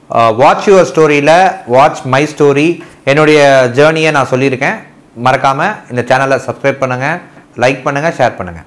Watch your ஸ்டோரியில் watch my story என்னுடைய ஜேர்னியை நான் சொல்லியிருக்கேன் மறக்காமல் இந்த சேனலை சப்ஸ்கிரைப் பண்ணுங்கள் லைக் பண்ணுங்கள் ஷேர் பண்ணுங்கள்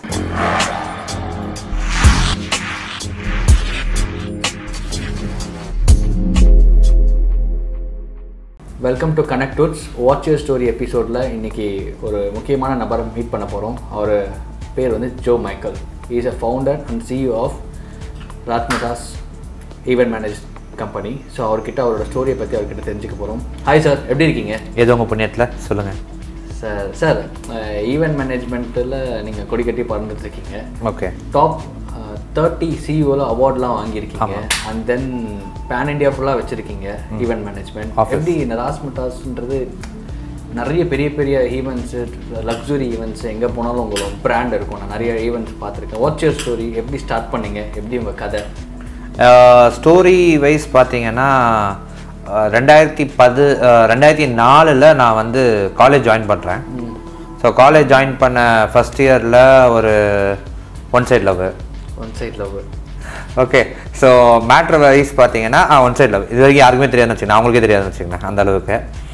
welcome to connect woods watch your story எபிசோடில் இன்னைக்கு ஒரு முக்கியமான நபரை மீட் பண்ண போகிறோம் அவர் பேர் வந்து Joe Michael is a founder and CEO of Razzmatazz event manage company so அவர்கிட்ட அவரோட ஸ்டோரியை பற்றி அவர்கிட்ட தெரிஞ்சுக்க போகிறோம் ஹாய் சார் எப்படி இருக்கீங்க ஏதோ உங்கள் புண்ணியத்தில் சொல்லுங்கள் சார் சார் ஈவென்ட் மேனேஜ்மெண்ட்டில் நீங்கள் கொடி கட்டி பறந்துட்டு இருக்கீங்க ஓகே டாப் தேர்ட்டி சிஇஓவில் அவார்ட்லாம் வாங்கியிருக்கீங்க அண்ட் தென் பேன் இண்டியா ஃபுல்லாக வச்சுருக்கீங்க ஈவெண்ட் மேனேஜ்மெண்ட் எப்படி இந்த ராஸ்மட்டாஸ்ன்றது நிறைய பெரிய பெரிய ஈவெண்ட்ஸு லக்ஸுரி ஈவெண்ட்ஸ் எங்கே போனாலும் உங்களோட பிராண்ட் இருக்கும் நான் நிறைய ஈவெண்ட்ஸ் பார்த்துருக்கேன் வாட்ச் யூர் ஸ்டோரி எப்படி ஸ்டார்ட் பண்ணீங்க எப்படி உங்கள் கதை ஸ்டோரி வைஸ் பார்த்தீங்கன்னா அஹ், ரெண்டாயிரத்தி பது அஹ், ரெண்டாயிரத்தி நாலில் நான் வந்து காலேஜ் ஜாயின் பண்ணுறேன் ஸோ காலேஜ் ஜாயின் பண்ண ஃபஸ்ட் இயரில் ஒரு one side love one side love okay so matter wise பார்த்தீங்கன்னா ஒன் சைட் லவ் இது வரைக்கும் யாருக்குமே தெரியாதுன்னு வச்சுக்கோங்க அவங்களுக்கே தெரியாதுன்னு வச்சுக்கோங்க அந்த அளவுக்கு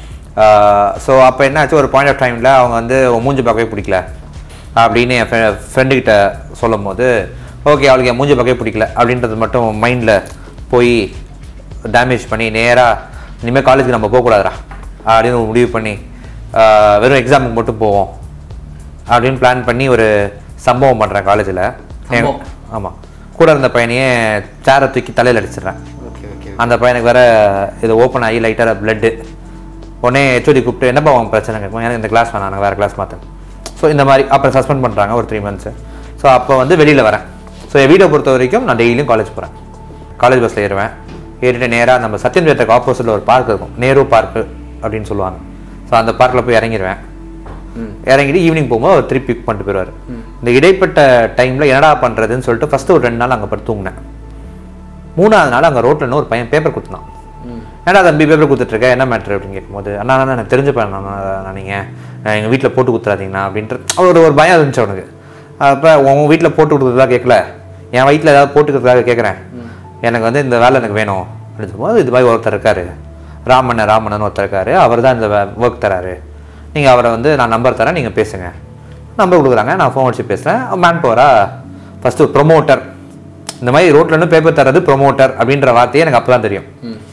ஸோ அப்போ என்னாச்சு ஒரு பாயிண்ட் ஆஃப் டைமில் அவங்க வந்து உன் மூஞ்சி பார்க்கவே பிடிக்கல அப்படின்னு என் ஃப்ரெண்டுக்கிட்ட சொல்லும் போது ஓகே அவளுக்கு என் மூஞ்சி பார்க்கவே பிடிக்கல அப்படின்றது மட்டும் மைண்டில் போய் டேமேஜ் பண்ணி நேராக இனிமேல் காலேஜுக்கு நம்ம போகக்கூடாதுடா அப்படின்னு ஒரு முடிவு பண்ணி ஆஹ் வெறும் எக்ஸாமுக்கு மட்டும் போவோம் அப்படின்னு பிளான் பண்ணி ஒரு சம்பவம் பண்ணுறேன் காலேஜில் சம்பவம்? ஆமாம் கூட இருந்த பையனையே சேரை தூக்கி தலையில் அடிச்சிடுறேன் ஓகே ஓகே அந்த பையனுக்கு வேற இது ஓப்பன் ஆகி லைட்டாக பிளட்டு உடனே ஹெச்ஓடி கூப்பிட்டு என்னப்பா உங்க பிரச்சனை கேட்கும் எனக்கு இந்த கிளாஸ் வேணாம் நான் வேறு கிளாஸ் மாற்றேன் ஸோ இந்த மாதிரி அப்புறம் சஸ்பெண்ட் பண்ணுறாங்க ஒரு த்ரீ மந்த்ஸு ஸோ அப்போ வந்து வெளியில் வரேன் ஸோ என் வீட்டை பொறுத்த வரைக்கும் நான் டெய்லியும் காலேஜ் போகிறேன் காலேஜ் பஸ்ஸில் ஏறுவேன் ஏறிட்டு நேராக நம்ம சத்யன் வேத்துக்கு ஆப்போசிட்டில் ஒரு பார்க் இருக்கும் நேரு பார்க்கு அப்படின்னு சொல்லுவாங்க ஸோ அந்த பார்க்கில் போய் இறங்கிடுவேன் இறங்கிட்டு ஈவினிங் போகும்போது அவர் திருப்பி பிக் பண்ணிட்டு போயிடுவார் இந்த இடைப்பட்ட டைமில் என்னடா பண்ணுறதுன்னு சொல்லிட்டு ஃபஸ்ட்டு ஒரு ரெண்டு நாள் அங்கே படுத்து தூங்கினேன் மூணாவது நாள் அங்கே ரோட்டில் இன்னும் ஒரு பையன் பேப்பர் கொடுத்தான் ஏன்டா தம்பி பேப்பர் கொடுத்துட்ருக்க என்ன மேட்ரு அப்படின்னு கேட்கும்போது அண்ணா அண்ணா எனக்கு தெரிஞ்ச பையன் நான் நீங்கள் எங்கள் வீட்டில் போட்டு கொடுத்துறாதீங்கண்ணா அப்படின்ட்டு ஒரு ஒரு பயம் இருந்துச்சு அவனுக்கு அப்போ உன் வீட்டில் போட்டு கொடுக்குறதா கேட்கல என் வயிற்றில் ஏதாவது போட்டுக்கிறதுக்காக கேட்குறேன் எனக்கு வந்து இந்த வேலை எனக்கு வேணும் அப்படின்னு சொல்லும்போது இது மாதிரி ஒருத்தர் இருக்காரு ராமண்ணன் ராமண்ணன் ஒருத்தர் இருக்காரு அவர் தான் இந்த ஒர்க் தராரு நீங்கள் அவரை வந்து நான் நம்பர் தரேன் நீங்கள் பேசுங்க நம்பர் கொடுக்குறாங்க நான் ஃபோன் அடிச்சு பேசுகிறேன் மேன் பவராக ஃபஸ்ட்டு ப்ரொமோட்டர் இந்த மாதிரி ரோட்ல இருந்து பேப்பர் தர்றது ப்ரொமோட்டர் அப்படின்ற வார்த்தையே எனக்கு அப்போ தான் தெரியும்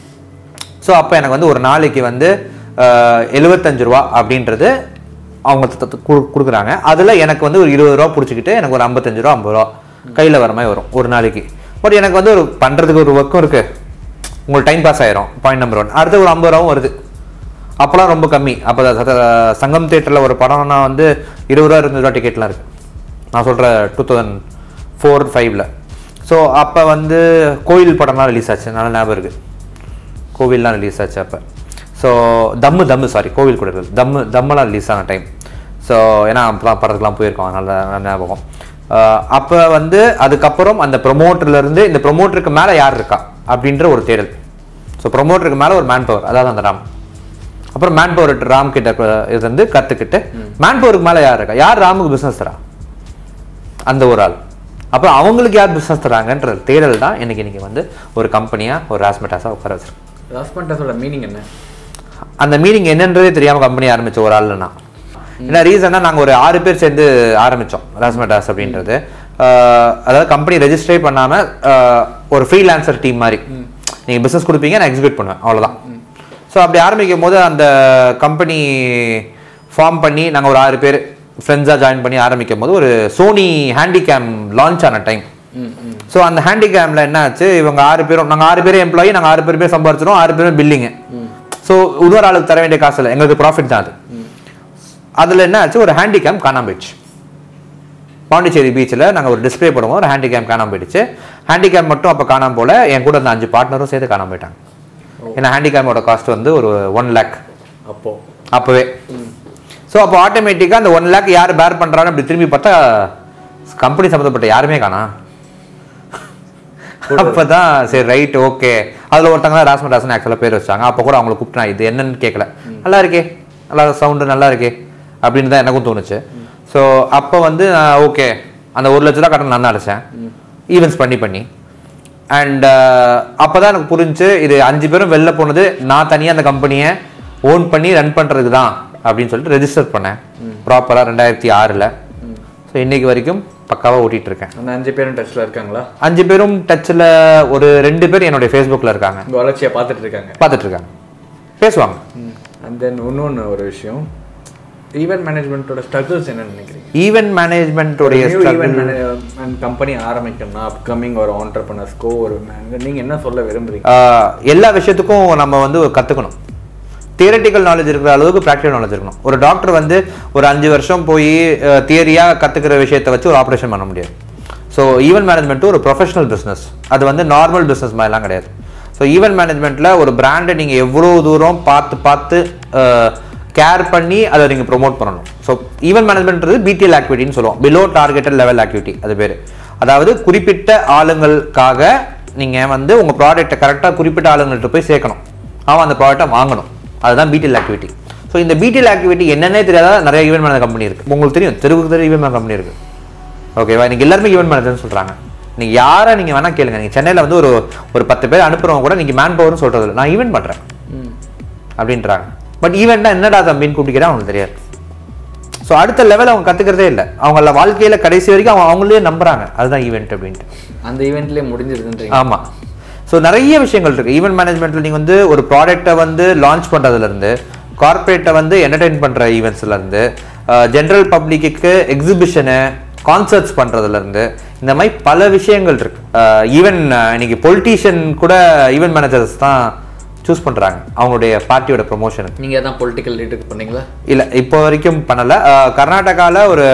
ஸோ அப்போ எனக்கு வந்து ஒரு நாளைக்கு வந்து அஹ், 75 ரூபா அப்படின்றது அவங்க த- த- குடு- கொடுக்குறாங்க அதில் எனக்கு வந்து ஒரு இருபது ரூபா பிடிச்சிக்கிட்டு எனக்கு ஒரு ஐம்பத்தஞ்சு ரூபா ஐம்பது ரூபா கையில் வர மாதிரி வரும் ஒரு நாளைக்கு பட் எனக்கு வந்து ஒரு பண்ணுறதுக்கு ஒரு ஒர்க்கும் இருக்குது உங்களுக்கு டைம் பாஸ் ஆயிரும் பாயிண்ட் நம்பர் ஒன் அடுத்து ஒரு ஐம்பது ரூபாவும் வருது அப்போலாம் ரொம்ப கம்மி அப்போ சங்கம் தேட்டரில் ஒரு படம்னா வந்து இருபது ரூபா இருபது ரூபா டிக்கெட்லாம் இருக்குது நான் சொல்கிற டூ தௌசண்ட் ஃபோர் ஃபைவ்ல ஸோ அப்போ வந்து கோயில் படம்லாம் ரிலீஸ் ஆச்சு நல்ல ஞாபகம் இருக்குது கோவில்லாம் ரிலீஸ் ஆச்சு அப்போ ஸோ தம்மு தம்மு சாரி கோவில் கூட இல்லை தம்மு தம்மெல்லாம் ரிலீஸ் ஆன டைம் ஸோ ஏன்னா அப்போலாம் படத்துக்குலாம் போயிருக்கோம் நல்ல நல்ல ஞாபகம் அப்போ வந்து அதுக்கப்புறம் அந்த ப்ரொமோட்டர்லேருந்து இந்த ப்ரொமோட்டருக்கு மேலே யார் இருக்கா அப்படின்ற ஒரு தேடல் ஸோ ப்ரொமோட்டருக்கு மேலே ஒரு மேன் பவர் அதாவது அந்த ராம் அப்புறம் மேன் பவர் ராம் கிட்ட க- இருந்து கற்றுக்கிட்டு மேன் பவருக்கு மேலே யார் இருக்கா யார் ராமுக்கு பிஸ்னஸ் தரா அந்த ஒரு ஆள் அப்புறம் அவங்களுக்கு யார் பிஸ்னஸ் தராங்கன்ற தேடல் தான் எனக்கு இன்னைக்கு வந்து ஒரு கம்பெனியாக ஒரு ராஸ்மெட்டாஸாக உட்கார வச்சிருக்கு ராஸ்மண்டாஸோட மீனிங் என்ன அந்த மீனிங் என்னன்றதே தெரியாமல் கம்பெனி ஆரம்பிச்ச ஒரு ஆள் நான் ஏன்னா ரீசனாக நாங்கள் ஒரு ஆறு பேர் சேர்ந்து ஆரம்பித்தோம் ராஸ்மெட்டாஸ் அப்படின்றது ஆஹ் அதாவது கம்பெனி ரெஜிஸ்டரே பண்ணாமல் ஒரு ஃப்ரீலான்சர் டீம் மாதிரி நீங்கள் பிஸ்னஸ் கொடுப்பீங்க நான் எக்ஸிக்யூட் பண்ணுவேன் அவ்வளோதான் ஸோ அப்படி ஆரம்பிக்கும் போது அந்த கம்பெனி ஃபார்ம் பண்ணி நாங்கள் ஒரு ஆறு பேர் ஃப்ரெண்ட்ஸாக ஜாயின் பண்ணி ஆரம்பிக்கும் போது ஒரு சோனி ஹேண்டிகேம் லான்ச் ஆன டைம் ஸோ அந்த ஹேண்டிகேமில் என்ன ஆச்சு இவங்க ஆறு பேரும் நாங்கள் ஆறு பேரும் எம்ப்ளாயி நாங்கள் ஆறு பேர் பேர் சம்பாரிச்சிடும் ஆறு பேரும் பில்லிங்கு ஸோ இன்னொரு ஆளுக்கு தர வேண்டிய காசு இல்லை எங்களுக்கு ப்ராஃபிட் தான் அது அதில் என்ன ஆச்சு ஒரு ஹேண்டிகேம் காணாம போயிடுச்சு பாண்டிச்சேரி பீச்சில் நாங்கள் ஒரு டிஸ்ப்ளே போடுவோம் ஒரு ஹேண்டிகேம் காணாம போயிடுச்சு ஹேண்டிகேம் மட்டும் அப்போ காணாம போல என் கூட இருந்த அஞ்சு பார்ட்னரும் சேர்த்து காணாம போயிட்டாங்க ஏன்னா ஹேண்டிகேமோட காஸ்ட் வந்து ஒரு ஒன் லேக் அப்போ அப்போவே ஸோ அப்போ ஆட்டோமேட்டிக்காக அந்த ஒன் லேக் யார் பேர் பண்ணுறான்னு அப்படி திரும்பி பார்த்தா கம்பெனி சம்மந்தப்பட்ட யாருமே காணா அப்போ தான் சரி ரைட் ஓகே அதில் ஒருத்தங்க தான் ராஸ்மன் ராசன் ஆக்சுவலாக பேர் வச்சாங்க அப்போ கூட அவங்களை கூப்பிட்டு நான் இது என்னன்னு கேட்கல நல்லா இருக்கே நல்லா சவுண்டு நல்லா இருக்கே அப்படின்னு தான் எனக்கும் தோணுச்சு ஸோ அப்போ வந்து ஓகே அந்த ஒரு லட்ச ரூபா கட்டணம் நான் அடைச்சேன் ஈவெண்ட்ஸ் பண்ணி பண்ணி அண்ட் அப்போ தான் எனக்கு புரிஞ்சு இது அஞ்சு பேரும் வெளில போனது நான் தனியாக அந்த கம்பெனியை ஓன் பண்ணி ரன் பண்ணுறதுக்கு தான் அப்படின்னு சொல்லிட்டு ரெஜிஸ்டர் பண்ணேன் ப்ராப்பராக ரெண்டாயிரத்தி ஆறில் ஸோ இன்னைக்கு வரைக்கும் பக்காவாக ஓட்டிகிட்டு இருக்கேன் அந்த அஞ்சு பேரும் டச்சில் இருக்காங்களா அஞ்சு பேரும் டச்சில் ஒரு ரெண்டு பேர் என்னுடைய ஃபேஸ்புக்கில் இருக்காங்க உங்கள் வளர்ச்சியை பார்த்துட்டு இருக்காங்க பார்த்துட்டு இருக்காங்க பேசுவாங்க அண்ட் தென் இன்னொன்று ஒரு விஷயம் ஈவென்ட் மேனேஜ்மெண்ட்டோட ஸ்ட்ரகிள்ஸ் என்னன்னு நினைக்கிறீங்க ஈவென்ட் மேனேஜ்மெண்ட்டோடைய நியூ ஈவென்ட் மேனேஜ்மெண்ட் கம்பெனி ஆரம்பிக்கணும்னா அப்கமிங் ஒரு ஆண்டர்பனர்ஸ்க்கோ ஒரு manager, நீங்க என்ன சொல்ல விரும்புறீங்க ஆஹ் எல்லா விஷயத்துக்கும் நம்ம வந்து கற்றுக்கணும் தியரட்டிக்கல் நாலேஜ் இருக்கிற அளவுக்கு ப்ராக்டிக்கல் நாலேஜ் இருக்கணும் ஒரு டாக்டர் வந்து ஒரு அஞ்சு வருஷம் போய் தியரியாக கற்றுக்கிற விஷயத்தை வச்சு ஒரு ஆப்ரேஷன் பண்ண முடியாது ஸோ ஈவென்ட் மேனேஜ்மெண்ட்டு ஒரு ப்ரொஃபஷனல் பிஸ்னஸ் அது வந்து நார்மல் பிஸ்னஸ் மாதிரிலாம் கிடையாது ஸோ ஈவென்ட் மேனேஜ்மெண்ட்டில் ஒரு பிராண்டை நீங்கள் எவ்வளோ தூரம் பார்த்து பார்த்து கேர் பண்ணி அதை நீங்கள் ப்ரொமோட் பண்ணணும் ஸோ ஈவென்ட் மேனேஜ்மெண்ட்றது பிடிஎல் ஆக்டிவிட்டின்னு சொல்லுவோம் பிலோ டார்கெட்டட் லெவல் ஆக்டிவிட்டி அது பேர் அதாவது குறிப்பிட்ட ஆளுங்களுக்காக நீங்கள் வந்து உங்கள் ப்ராடக்ட்டை கரெக்டாக குறிப்பிட்ட ஆளுங்கள்ட்ட போய் சேர்க்கணும் அவன் அந்த ப்ராடக்ட்டை வாங்கணும் அதுதான் பிடிஎல் ஆக்டிவிட்டி ஸோ இந்த பிடிஎல் ஆக்டிவிட்டி என்னன்னே தெரியாத நிறைய ஈவென்ட் மேனேஜர் கம்பெனி இருக்குது உங்களுக்கு தெரியும் தெருவுக்கு தெரு ஈவென்ட் மேனேஜர் கம்பெனி இருக்குது ஓகேவா இன்னைக்கு எல்லாருமே ஈவென்ட் மேனேஜர்னு சொல்கிறாங்க நீங்கள் யாரை நீங்கள் வேணால் கேளுங்க நீங்கள் சென்னையில் வந்து ஒரு ஒரு பத்து பேர் அனுப்புறவங்க கூட நீங்கள் மேன் பவர்னு சொல்கிறது இல்லை நான் ஈவென்ட் பண்ணுறேன் அப்படின்றாங்க பட் ஈவெண்ட்னா என்னடா தம்பின்னு கூப்பிட்டு அவங்களுக்கு தெரியாது ஸோ அடுத்த லெவல் அவங்க கற்றுக்கிறதே இல்லை அவங்கள வாழ்க்கையில் கடைசி வரைக்கும் அவங்க அவங்களே நம்புறாங்க அதுதான் ஈவெண்ட் அப்படின்ட்டு அந்த ஈவெண்ட்லேயே முடிஞ்சிருதுன்றீங்க ஆமாம் ஸோ நிறைய விஷயங்கள் இருக்குது ஈவென்ட் மேனேஜ்மெண்ட்டில் நீங்கள் வந்து ஒரு ப்ராடக்ட்டை வந்து லான்ச் பண்ணுறதுலேருந்து கார்ப்பரேட்டை வந்து என்டர்டெயின் பண்ணுற ஈவெண்ட்ஸ்லேருந்து ஜென்ரல் பப்ளிக்கு எக்ஸிபிஷனு கான்சர்ட்ஸ் பண்ணுறதுலேருந்து இந்த மாதிரி பல விஷயங்கள் இருக்கு ஈவன் இன்னைக்கு பொலிட்டீஷியன் கூட ஈவென்ட் மேனேஜர்ஸ் தான் சூஸ் பண்ணுறாங்க அவங்களுடைய பார்ட்டியோட ப்ரொமோஷனுக்கு நீங்க தான் பொலிட்டிக்கல் லீடருக்கு பண்ணீங்களா இல்லை இப்போ வரைக்கும் பண்ணலை கர்நாடகாவில் ஒரு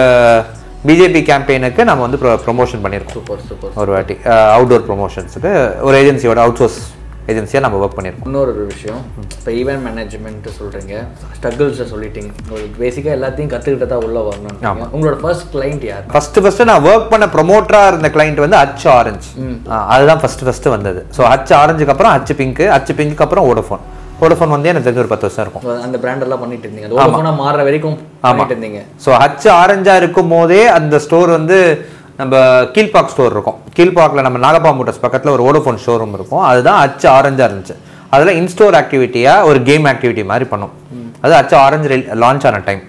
பிஜேபி கேம்பெயினுக்கு நம்ம வந்து ப்ரொமோஷன் பண்ணியிருக்கோம் சூப்பர் சூப்பர் ஒரு வாட்டி அவுட்டோர் ப்ரொமோஷன்ஸுக்கு ஒரு ஏஜென்சியோட அவுட் சோர்ஸ் ஏஜென்சியாக நம்ம ஒர்க் பண்ணியிருக்கோம் இன்னொரு ஒரு விஷயம் இப்போ ஈவென்ட் மேனேஜ்மெண்ட் சொல்றீங்க ஸ்ட்ரகிள்ஸை சொல்லிட்டீங்க உங்களுக்கு பேசிக்காக எல்லாத்தையும் கற்றுக்கிட்டு தான் உள்ள வரணும் உங்களோட ஃபர்ஸ்ட் கிளைண்ட் யார் ஃபர்ஸ்ட் ஃபர்ஸ்ட் நான் ஒர்க் பண்ண ப்ரொமோட்டராக இருந்த கிளைண்ட் வந்து ஹச் ஆரஞ்சு அதுதான் ஃபர்ஸ்ட் ஃபர்ஸ்ட் வந்தது ஸோ ஹச் ஆரஞ்சுக்கு அப்புறம் ஹச் பிங்க் ஹச் பிங்க்கு அப்புறம் ஓடோஃபோன் ஓடோஃபோன் வந்து எனக்கு தெரிஞ்ச ஒரு பத்து வருஷம் இருக்கும் அந்த பிராண்ட் எல்லாம் பண்ணிட்டு இருந்தீங்க அது ஓடோஃபோனா மாறுற வரைக்கும் பண்ணிட்டு இருந்தீங்க ஸோ ஹச் ஆரஞ்சா இருக்கும் போதே அந்த ஸ்டோர் வந்து நம்ம கீழ்பாக் ஸ்டோர் இருக்கும் கீழ்பாக்கில் நம்ம நாகப்பா மோட்டர்ஸ் பக்கத்தில் ஒரு ஓடோஃபோன் ஷோரூம் இருக்கும் அதுதான் ஹச் ஆரஞ்சா இருந்துச்சு அதில் இன்ஸ்டோர் ஆக்டிவிட்டியாக ஒரு கேம் ஆக்டிவிட்டி மாதிரி பண்ணும் அது ஹச் ஆரஞ்சு லான்ச் ஆன டைம்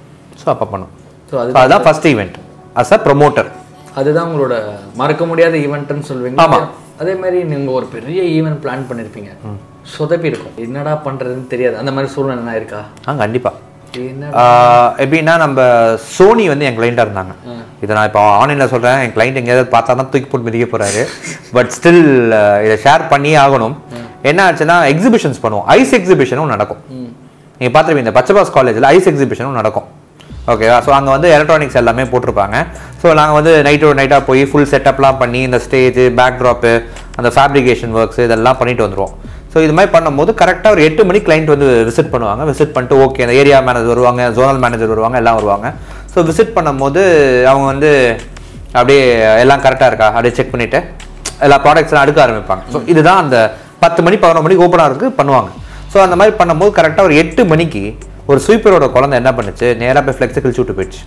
ஸோ அப்போ பண்ணும் ஸோ அது So அதுதான் first event as a promoter அதுதான் உங்களோட மறக்க முடியாத ஈவெண்ட்னு சொல்வீங்க ஆமா. அதே மாதிரி நீங்க ஒரு பெரிய ஈவெண்ட் பிளான் பண்ணிருப்பீங்க சொதப்பி இருக்கும் என்னடா பண்றதுன்னு தெரியாது அந்த மாதிரி சூழ்நிலை இருக்கா ஆ கண்டிப்பாக என்ன எப்படின்னா நம்ம சோனி வந்து என் கிளைண்ட்டாக இருந்தாங்க இதை நான் இப்போ ஆன்லைனில் சொல்கிறேன் என் கிளைண்ட் எங்கேயாவது பார்த்தா தான் தூக்கி போட்டு மிதிக்க போகிறாரு பட் ஸ்டில் இதை ஷேர் பண்ணியே ஆகணும் என்ன ஆச்சுன்னா எக்ஸிபிஷன்ஸ் பண்ணுவோம் ஐஸ் எக்ஸிபிஷனும் நடக்கும் நீங்கள் பார்த்துருப்பீங்க இந்த பச்சைபாஸ் காலேஜில் ஐஸ் எக்ஸிபிஷனும் நடக்கும் ஓகேவா ஸோ அங்கே வந்து எலக்ட்ரானிக்ஸ் எல்லாமே போட்டிருப்பாங்க ஸோ நாங்கள் வந்து நைட்டோட நைட்டாக போய் ஃபுல் செட்டப்லாம் பண்ணி இந்த ஸ்டேஜ் பேக் ட்ராப்பு அந்த ஃபேப்ரிகேஷன் ஒர்க்ஸ் இதெல்லாம் பண்ணிட்டு வந்துருவோம் ஸோ இது மாதிரி பண்ணும்போது கரெக்டாக ஒரு எட்டு மணி கிளைண்ட் வந்து விசிட் பண்ணுவாங்க விசிட் பண்ணிட்டு ஓகே அந்த ஏரியா மேனேஜர் வருவாங்க ஜோனல் மேனேஜர் வருவாங்க எல்லாம் வருவாங்க ஸோ விசிட் பண்ணும்போது அவங்க வந்து அப்படியே எல்லாம் கரெக்டாக இருக்கா அப்படியே செக் பண்ணிவிட்டு எல்லா ப்ராடக்ட்ஸ்லாம் அடுக்க ஆரம்பிப்பாங்க ஸோ இதுதான் அந்த பத்து மணி பதினொரு மணிக்கு ஓப்பன் ஆகிறதுக்கு பண்ணுவாங்க ஸோ அந்த மாதிரி பண்ணும்போது கரெக்டாக ஒரு எட்டு மணிக்கு ஒரு ஸ்வீப்பரோட குழந்தை என்ன பண்ணுச்சு நேராக போய் ஃப்ளெக்ஸை கிழிச்சு விட்டு போயிடுச்சு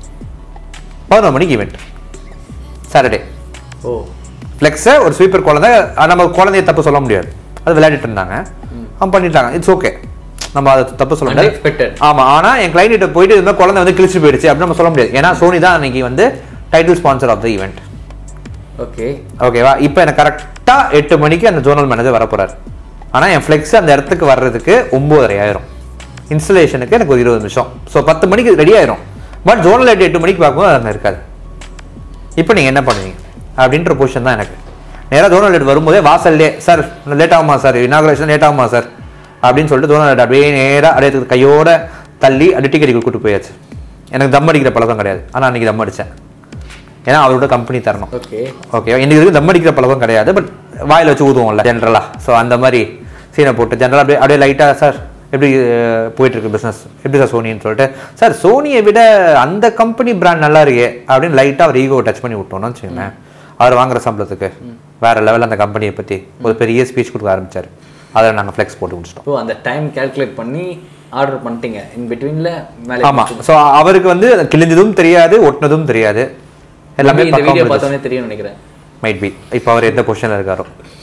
பதினொரு மணிக்கு ஈவெண்ட் சாட்டர்டே ஓ ஃப்ளெக்ஸை ஒரு ஸ்வீப்பர் குழந்தை அது நம்ம குழந்தைய தப்பு சொல்ல முடியாது அது விளையாடிட்டு இருந்தாங்க அவன் பண்ணிட்டாங்க இட்ஸ் ஓகே நம்ம அதை தப்பு சொல்ல முடியாது அன்எக்ஸ்பெக்டட் ஆமா ஆனா என் கிளைண்ட் கிட்ட போயிட்டு இது மாதிரி குழந்தை வந்து கிழிச்சு போயிடுச்சு அப்படின்னு நம்ம சொல்ல முடியாது ஏன்னா சோனி தான் அன்னைக்கு வந்து title sponsor of the event okay ஓகேவா இப்போ எனக்கு கரெக்டாக எட்டு மணிக்கு அந்த ஜோனல் மேனேஜர் வரப்போறாரு ஆனா என் ஃப்ளெக்ஸ் அந்த இடத்துக்கு வர்றதுக்கு ஒம்போதரை ஆயிரும் இன்ஸ்டலேஷனுக்கு எனக்கு ஒரு இருபது நிமிஷம் ஸோ பத்து மணிக்கு ரெடி ஆயிரும் பட் ஜோனல் லைட் எட்டு மணிக்கு பார்க்கும்போது அங்கே இருக்காது இப்போ நீங்கள் என்ன பண்ணுவீங்க அப்படின்ற பொசிஷன் தான் எனக்கு நேராக ஜோனல் லைட் வரும்போதே வாசல்லே சார் லேட் ஆகுமா சார் இனாகுரேஷன் லேட் ஆகுமா சார் அப்படின்னு சொல்லிட்டு ஜோனல் லைட் அப்படியே நேராக அப்படியே கையோட தள்ளி அப்படியே டிக்கெட் கூட்டு போயாச்சு எனக்கு தம் அடிக்கிற பழக்கம் கிடையாது ஆனால் அன்றைக்கி தம் அடித்தேன் ஏன்னா அவரோட கம்பெனி தரணும் ஓகே ஓகே இன்னைக்கு வரைக்கும் தம் அடிக்கிற பழக்கம் கிடையாது பட் வாயில் வச்சு ஊதுவோம்ல ஜென்ரலாக ஸோ அந்த மாதிரி சீனை போட்டு ஜென்ரலாக அப்படியே அப்படியே லைட்டாக சார் எப்படி அஹ், போயிட்டு இருக்கு பிஸ்னஸ் எப்படி சார் சோனின்னு சொல்லிட்டு சார் சோனியை விட அந்த கம்பெனி பிராண்ட் நல்லா இருக்கே அப்படின்னு லைட்டாக அவர் ஈகோ டச் பண்ணி விட்டோம்னு வச்சுக்கோங்களேன் அவர் வாங்குற சம்பளத்துக்கு வேற லெவலில் அந்த கம்பெனியை பற்றி ஒரு பெரிய ஸ்பீச் கொடுக்க ஆரம்பிச்சார் அதை நாங்கள் ஃப்ளெக்ஸ் போட்டு முடிச்சிட்டோம் ஓ அந்த டைம் கால்குலேட் பண்ணி ஆர்டர் பண்ணிட்டீங்க இன் பிட்வீன்ல மேலே ஆமாம் ஸோ அவருக்கு வந்து கிழிஞ்சதும் தெரியாது ஒட்டினதும் தெரியாது எல்லாமே இந்த பக்காவா வீடியோ முடிஞ்சுச்சு. பார்த்தோன்னே தெரியும் நினைக்கிறேன் மைட் பி இப்போ அவர் எந்த பொசிஷனில் இருக்காரோ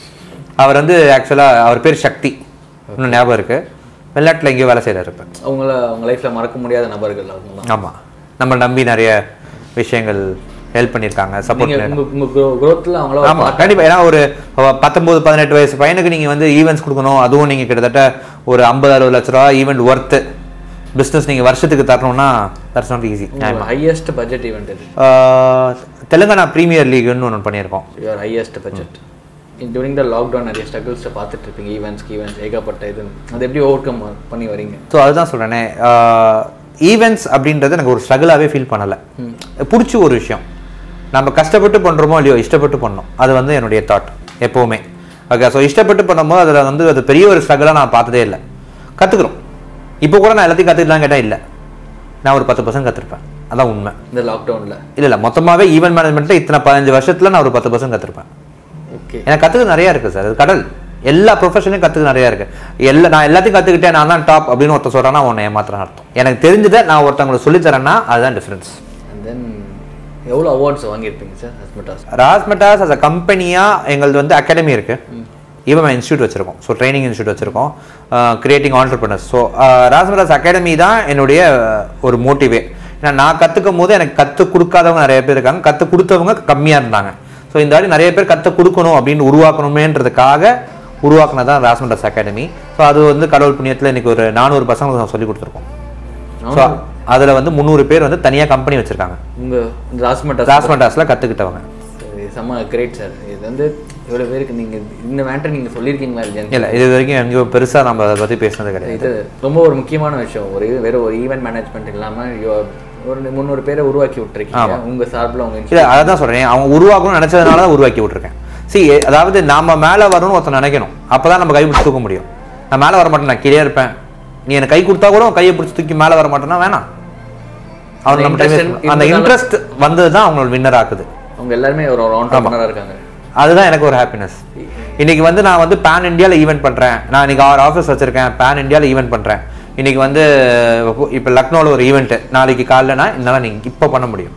அவர் வந்து ஆக்சுவலாக அவர் பேர் சக்தி இன்னும் ஞாபகம் இருக்குது வெளிநாட்டில் எங்கேயோ வேலை செய்கிறார் இப்போ அவங்கள அவங்க லைஃப்ல மறக்க முடியாத நபர்கள் அவங்க தான் ஆமாம் நம்ம நம்பி நிறைய விஷயங்கள் ஹெல்ப் பண்ணியிருக்காங்க சப்போர்ட் நீங்க உங்க உங்க growthல அவங்கள ஒரு ஆமாம் கண்டிப்பாக ஏன்னா ஒரு பத்தொம்போது பதினெட்டு வயசு பையனுக்கு நீங்கள் வந்து ஈவெண்ட்ஸ் கொடுக்கணும் அதுவும் நீங்கள் கிட்டத்தட்ட ஒரு ஐம்பது அறுபது லட்ச ரூபா ஈவெண்ட் ஒர்த்து பிஸ்னஸ் நீங்கள் வருஷத்துக்கு தரணும்னா that's not easy highest budget event இது தெலுங்கானா ப்ரீமியர் லீக்னு ஒன்று பண்ணியிருக்கோம் your highest budget during the lockdown நிறைய ஸ்ட்ரகிள்ஸை பார்த்துட்டு இருப்பீங்க ஈவெண்ட்ஸ்க்கு ஈவெண்ட்ஸ் ஏகப்பட்ட இது அது எப்படி ஓவர் கம் பண்ணி வரீங்க ஸோ அதுதான் சொல்கிறேனே ஈவெண்ட்ஸ் அப்படின்றது எனக்கு ஒரு ஸ்ட்ரகிளாகவே ஃபீல் பண்ணலை பிடிச்ச ஒரு விஷயம் நம்ம கஷ்டப்பட்டு பண்ணுறோமோ இல்லையோ இஷ்டப்பட்டு பண்ணோம் அது வந்து என்னுடைய தாட் எப்போவுமே ஓகே ஸோ இஷ்டப்பட்டு பண்ணும்போது அதில் வந்து அது பெரிய ஒரு ஸ்ட்ரகிளாக நான் பார்த்ததே இல்லை கற்றுக்குறோம் இப்போ கூட நான் எல்லாத்தையும் கற்றுக்கலாம் கேட்டால் இல்லை நான் ஒரு பத்து பர்சன்ட் கற்றுருப்பேன் அதான் உண்மை இந்த லாக்டவுனில் இல்லை இல்லை மொத்தமாகவே ஈவெண்ட் மேனேஜ்மெண்ட்டில் இத்தனை பதினஞ்சு வருஷத்தில் நான் ஒரு பத்து பர்சன்ட் கற்றுருப்பேன் ஓகே எனக்கு கற்றுக்க நிறையா இருக்குது சார் அது கடல் எல்லா ப்ரொஃபஷனையும் கற்றுக்க நிறையா இருக்குது எல்லா நான் எல்லாத்தையும் கற்றுக்கிட்டேன் நான் தான் டாப் அப்படின்னு ஒருத்தர் சொல்கிறேன்னா உன்னை ஏமாத்துறேன் அர்த்தம் எனக்கு தெரிஞ்சதை நான் ஒருத்தவங்களுக்கு சொல்லித்தரேன்னா அதுதான் டிஃப்ரென்ஸ் அண்ட் தென் எவ்வளோ அவார்ட்ஸ் வாங்கியிருப்பீங்க sir Razzmatazz Razzmatazz as a கம்பெனியாக எங்களது வந்து அகாடமி இருக்குது இவன் இன்ஸ்டியூட் வச்சுருக்கோம் ஸோ ட்ரைனிங் இன்ஸ்டியூட் வச்சுருக்கோம் creating entrepreneurs so Razzmatazz academy தான் என்னுடைய ஒரு மோட்டிவே ஏன்னா நான் கற்றுக்கும் போது எனக்கு கற்றுக் கொடுக்காதவங்க நிறைய பேர் இருக்காங்க கற்றுக் கொடுத்தவங்க கம்மியாக இருந்தாங்க ஸோ இந்த வாட்டி நிறைய பேர் கற்றுக் கொடுக்கணும் அப்படின்னு உருவாக்கணுமேன்றதுக்காக உருவாக்குனதான் ராஸ்மெட்டாஸ் அகாடமி ஸோ அது வந்து கடவுள் புண்ணியத்தில் இன்னைக்கு ஒரு நானூறு பசங்களுக்கு நான் சொல்லி கொடுத்துருக்கோம் ஸோ அதில் வந்து முந்நூறு பேர் வந்து தனியாக கம்பெனி வச்சுருக்காங்க உங்கள் ராஸ்மட்டாஸ் ராஸ்மெட்டாஸில் கற்றுக்கிட்டவங்க சரி செம்ம கிரேட் சார் இது வந்து இவ்வளோ பேருக்கு நீங்கள் இந்த மேட்டர் நீங்கள் சொல்லியிருக்கீங்களா இல்லையான்னு இல்லை இது வரைக்கும் எங்கேயோ பெருசாக நம்ம அதை பற்றி பேசினது கிடையாது இது ரொம்ப ஒரு முக்கியமான விஷயம் ஒரு வெறும் ஒரு ஈவெண்ட் மேனேஜ்மெண்ட் இல்லாமல் ஒரு முந்நூறு பேரை உருவாக்கி விட்டுருக்கீங்க உங்கள் சார்பில் உங்க இல்லை அதை தான் சொல்கிறேன் அவங்க உருவாக்கணும்னு நினச்சதுனால தான் உருவாக்கி விட்ருக்கேன் சி அதாவது நாம மேலே வரணும்னு ஒருத்தன் நினைக்கணும் அப்போ தான் நம்ம கை பிடிச்சி தூக்க முடியும் நான் மேலே வர மாட்டேன் நான் கீழே இருப்பேன் நீ எனக்கு கை கொடுத்தா கூட உன் கையை பிடிச்சி தூக்கி மேலே வர மாட்டேன்னா வேணாம் அவன் நம்ம time waste பண்ண- அந்த இன்ட்ரெஸ்ட் வந்தது தான் அவங்களோட வின்னர் ஆக்குது அவங்க எல்லாருமே ஒரு ஆண்டர்பனராக இருக்காங்க அதுதான் எனக்கு ஒரு ஹாப்பினஸ் இன்னைக்கு வந்து நான் வந்து பேன் இந்தியாவில் ஈவெண்ட் பண்ணுறேன் நான் இன்னைக்கு ஆறு ஆஃபீஸ் வச்சிருக்கேன் பேன் இந்தியாவில் ஈவெண்ட் பண்ணுறேன் இன்னைக்கு வந்து இப்போ லக்னோவில் ஒரு ஈவெண்ட்டு நாளைக்கு காலைலனா என்னால் நீங்கள் இப்போ பண்ண முடியும்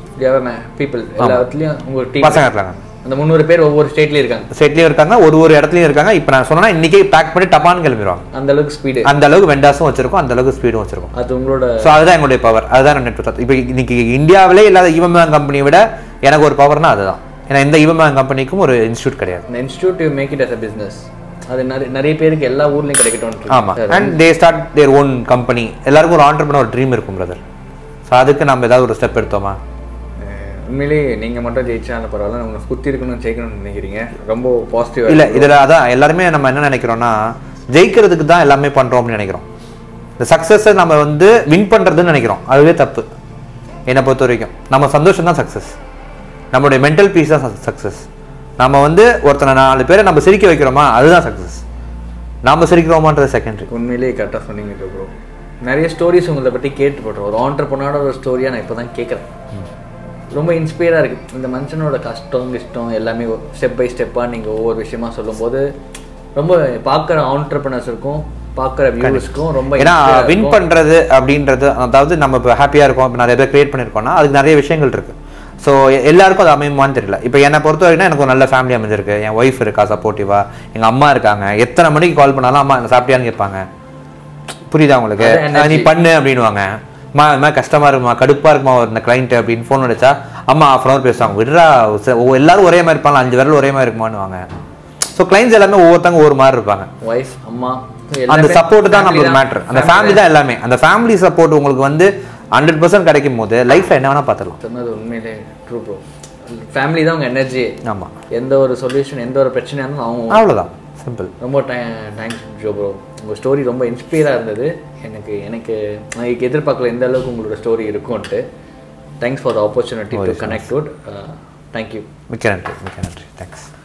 பீப்புள் எல்லாத்துலேயும் உங்கள் டீம் பசங்க இருக்காங்க அந்த முந்நூறு பேர் ஒவ்வொரு ஸ்டேட்லேயும் இருக்காங்க செட்லேயும் இருக்காங்க ஒரு ஒரு இடத்துலையும் இருக்காங்க இப்போ நான் சொன்னா இன்னைக்கே பேக் பண்ணி டப்பான்னு கிளம்பிடுவாங்க அந்த அளவுக்கு ஸ்பீடு அந்த அளவுக்கு வெண்டாஸும் வச்சிருக்கோம் அந்த அளவுக்கு ஸ்பீடும் வச்சிருக்கோம் அது உங்களோட ஸோ அதுதான் எங்களுடைய பவர் அதுதான் நெட்ஒர்க் இப்போ இன்னைக்கு இந்தியாவிலே இல்லாத ஈவம் கம்பெனியை விட எனக்கு ஒரு பவர்னா அதுதான் ஏன்னா இந்த ஈவம் கம்பெனிக்கும் ஒரு இன்ஸ்டியூட் கிடையாது இந்த institute you make it as a business அது நிறைய நிறைய பேருக்கு எல்லா ஊர்லேயும் கிடைக்கட்டும் ஆமா and they start their own company எல்லாருக்கும் ஒரு ஆண்டர்பனர் ஒரு ட்ரீம் இருக்கும் பிரதர் ஸோ அதுக்கு நம்ம ஏதாவது ஒரு ஸ்டெப் எடுத்தோமா உண்மையிலேயே நீங்கள் மட்டும் ஜெயிச்சாலும் பரவாயில்ல உங்களை சுற்றி இருக்கணும் ஜெயிக்கணும்னு நினைக்கிறீங்க ரொம்ப பாசிட்டிவாக இல்ல இதுல அதான் எல்லாருமே நம்ம என்ன நினைக்கிறோம்னா ஜெயிக்கிறதுக்கு தான் எல்லாமே பண்றோம் அப்படின்னு நினைக்கிறோம் இந்த சக்ஸஸை நம்ம வந்து வின் பண்றதுன்னு நினைக்கிறோம் அதுவே தப்பு என்னை பொறுத்த வரைக்கும் நம்ம சந்தோஷம் தான் சக்ஸஸ் நம்மளுடைய மென்டல் பீஸ் தான் சக்ஸஸ் நம்ம வந்து ஒருத்தனை நாலு பேரை நம்ம சிரிக்க வைக்கிறோமா அதுதான் சக்ஸஸ் நாம சிரிக்கிறோமான்றது செகண்டரி உண்மையிலேயே கரெக்டாக சொன்னீங்க ப்ரோ நிறைய ஸ்டோரிஸ் உங்களை பற்றி கேட்டுப்பட்டோம் ஒரு ஆண்டர்பனோட ஒரு ஸ்டோரியாக நான் இப்போ தான் கேட்குறேன் ரொம்ப இன்ஸ்பயராக இருக்குது இந்த மனுஷனோட கஷ்டம் இஷ்டம் எல்லாமே ஸ்டெப் பை ஸ்டெப்பாக நீங்கள் ஒவ்வொரு விஷயமா சொல்லும்போது ரொம்ப பார்க்குற ஆண்டர்பனர்ஸ் இருக்கும் பார்க்குற வியூவர்ஸ்க்கும் ரொம்ப ஏன்னா inspire ஆ வின் இருக்கும். பண்றது அப்படின்றது அதாவது நம்ம இப்போ ஹாப்பியா இருக்கோம் இப்போ நிறைய பேர் கிரியேட் பண்ணியிருக்கோம்னா அதுக்கு நிறைய விஷயங்கள் இருக்கு ஸோ எல்லாருக்கும் அது அமையுமான்னு தெரியல இப்போ என்னை பொறுத்த வரைக்கும் எனக்கு ஒரு நல்ல ஃபேமிலி அமைஞ்சிருக்கு என் ஒய்ஃப் இருக்கா சப்போர்ட்டிவா எங்க அம்மா இருக்காங்க எத்தனை மணிக்கு கால் பண்ணாலும் அம்மா என்ன சாப்பிட்டியான்னு கேட்பாங்க புரியுதா உங்களுக்கு அது energy. நீ பண்ணு அப்படின்னுவாங்க அம்மா இது மாதிரி கஷ்டமா இருக்குமா கடுப்பா இருக்குமா ஒரு இந்த கிளைண்ட் அப்படின்னு ஃபோன் அடிச்சா அம்மா ஆஃப் அன் அவர் பேசுவாங்க விடுறா ச- ஒ- எல்லாரும் ஒரே மாதிரி இருப்பாங்க அஞ்சு விரல் ஒரே மாதிரி இருக்குமான்னுவாங்க ஸோ கிளைண்ட்ஸ் எல்லாமே ஒவ்வொருத்தவங்க ஒரு மாதிரி இருப்பாங்க ஒய்ஃப் அம்மா அந்த எல்லாமே சப்போர்ட் தான் family நம்மளுக்கு மேட்ரு அந்த ஃபேமிலி தான் எல்லாமே அந்த ஃபேமிலி சப்போர்ட் உங்களுக்கு வந்து ஹண்ட்ரட் பர்சன்ட் கிடைக்கும் போது லைஃப்ல என்ன வேணா பார்த்துடலாம் சொன்னது உண்மையிலே ட்ரூ ப்ரோ ஃபேமிலி தான் உங்கள் எனர்ஜி ஆமா எந்த ஒரு சொல்யூஷன் எந்த ஒரு பிரச்சனையாக இருந்தாலும் அவங்க அவ்வளவுதான் சிம்பிள் ரொம்ப தேங்க்ஸ் ஜோ ப்ரோ உங்கள் ஸ்டோரி ரொம்ப இன்ஸ்பயராக இருந்தது எனக்கு எனக்கு நான் எதிர்பார்க்கல எந்த அளவுக்கு உங்களோட ஸ்டோரி இருக்கும்ன்ட்டு thanks for the opportunity to connect wood thank you மிக்க நன்றி மிக்க நன்றி தேங்க்ஸ்